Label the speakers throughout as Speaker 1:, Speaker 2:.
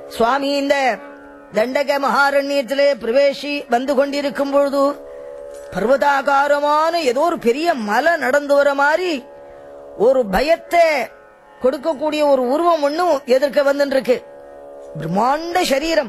Speaker 1: சுவாமி இந்த தண்டக மகாரண்யத்திலே பிரவேசி வந்து கொண்டிருக்கும் பொழுது பர்வதாகாரமான ஏதோ ஒரு பெரிய மலை நடந்து வர மாதிரி ஒரு பயத்தை கொடுக்கக்கூடிய ஒரு உருவம் ஒண்ணும் எதிர்க்க வந்துட்டு இருக்கு பிரம்மாண்ட சரீரம்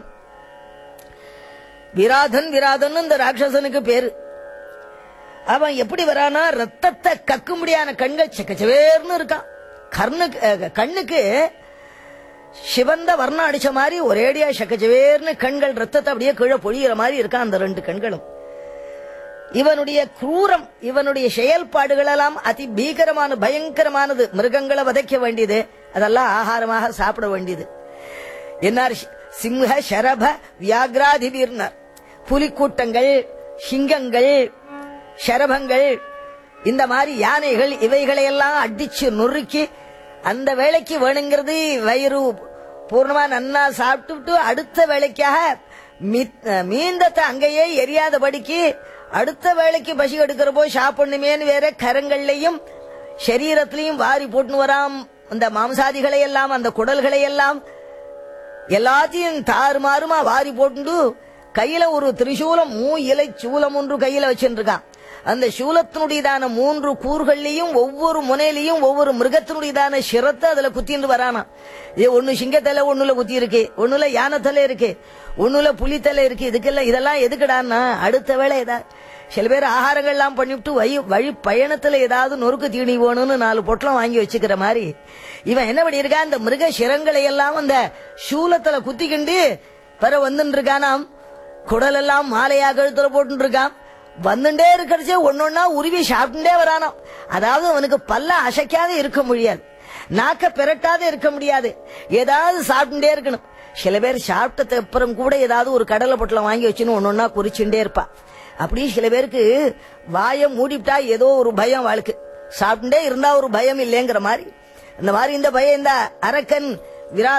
Speaker 1: விராதன் விராதன் இந்த ராட்சசனுக்கு பேரு அவன் எப்படி வரானா ரத்தத்தை கக்கும்படியான கண்கள் செக்கச்சவேர்னு இருக்கான் கர்ணுக்கு அஹ், கண்ணுக்கு சிவந்த வர்ணம் அடிச்ச மாதிரி ஒரேடியா செக்கச்சவேர்னு கண்கள் ரத்தத்தை அப்படியே கீழே பொழியிற மாதிரி இருக்கான் அந்த ரெண்டு கண்களும் இவனுடைய குரூரம் இவனுடைய செயல்பாடுகள் எல்லாம் அதி பீகரமான பயங்கரமானது மிருகங்களை வதைக்க வேண்டியது அதெல்லாம் ஆகாரமாக சாப்பிட வேண்டியது என்னார் சிம்ஹ ஷரப வியாக்ராதிபீர்னார் புலிக்கூட்டங்கள் சிங்கங்கள் ஷரபங்கள் இந்த மாதிரி யானைகள் இவைகளையெல்லாம் அடிச்சு நொறுக்கி அந்த வேலைக்கு வேணுங்கிறது வயிறு பூர்ணமா நன்னா சாப்பிட்டுட்டு அடுத்த வேலைக்காக மீ- மீந்தத்தை அங்கேயே எரியாதபடிக்கு அடுத்த வேலைக்கு பசி எடுக்கிற போய் சாப்பிடணுமேன்னு வேற கரங்கள்லையும் சரீரத்திலையும் வாரி போட்டுன்னு வராம் அந்த மாம்சாதிகளை எல்லாம் அந்த குடல்களை எல்லாம் எல்லாத்தையும் தாறுமாறுமா வாரி போட்டு கையில ஒரு திரிசூலம் மூ இலை சூலம் ஒன்று கையில வச்சுருக்கான் அந்த சூலத்தினுடையதான மூன்று கூறுகள்லையும் ஒவ்வொரு முனையிலையும் ஒவ்வொரு மிருகத்தினுடையதான சிரத்தை அதுல குத்திட்டு வரானா இது ஒண்ணு சிங்கத்தலை ஒண்ணுல குத்தி இருக்கு ஒண்ணுல யானைத்தலை இருக்கு ஒண்ணுல புலித்தலை இருக்கு இதுக்கெல்லாம் இதெல்லாம் எதுக்குடான்னா அடுத்த வேளை ஏதா சில பேர் ஆகாரங்கள்லாம் பண்ணிவிட்டு வழி வழி பயணத்துல ஏதாவது நொறுக்கு தீனி வேணும்னு நாலு பொட்டலம் வாங்கி வச்சுக்கிற மாதிரி இவன் என்ன பண்ணியிருக்கான் இந்த மிருக சிரங்களை எல்லாம் அந்த சூலத்துல குத்திக்கிண்டு பிற வந்துட்டு இருக்கானாம் குடல் எல்லாம் மாலையா கழுத்துல போட்டு இருக்கான் வந்துட்டே இருக்கிறச்சே ஒன்னொன்னா உருவி சாப்பிட்டுட்டே வரானாம் அதாவது அவனுக்கு பல்ல அசைக்காத இருக்க முடியாது நாக்க பெரட்டாத இருக்க முடியாது ஏதாவது சாப்பிட்டுட்டே இருக்கணும் சில பேர் சாப்பிட்டதுக்கு அப்புறம் கூட ஏதாவது ஒரு கடலை பொட்டலம் வாங்கி வச்சுன்னு ஒன்னொன்னா குறிச்சுட்டே இருப்பா அப்படி சில பேருக்கு வாயை மூடிவிட்டா ஏதோ ஒரு பயம் வாழ்க்கை சாப்பிட்டுட்டே இருந்தா ஒரு பயம் இல்லைங்கிற மாதிரி அந்த மாதிரி இந்த பயம் இந்த அரக்கன் விரா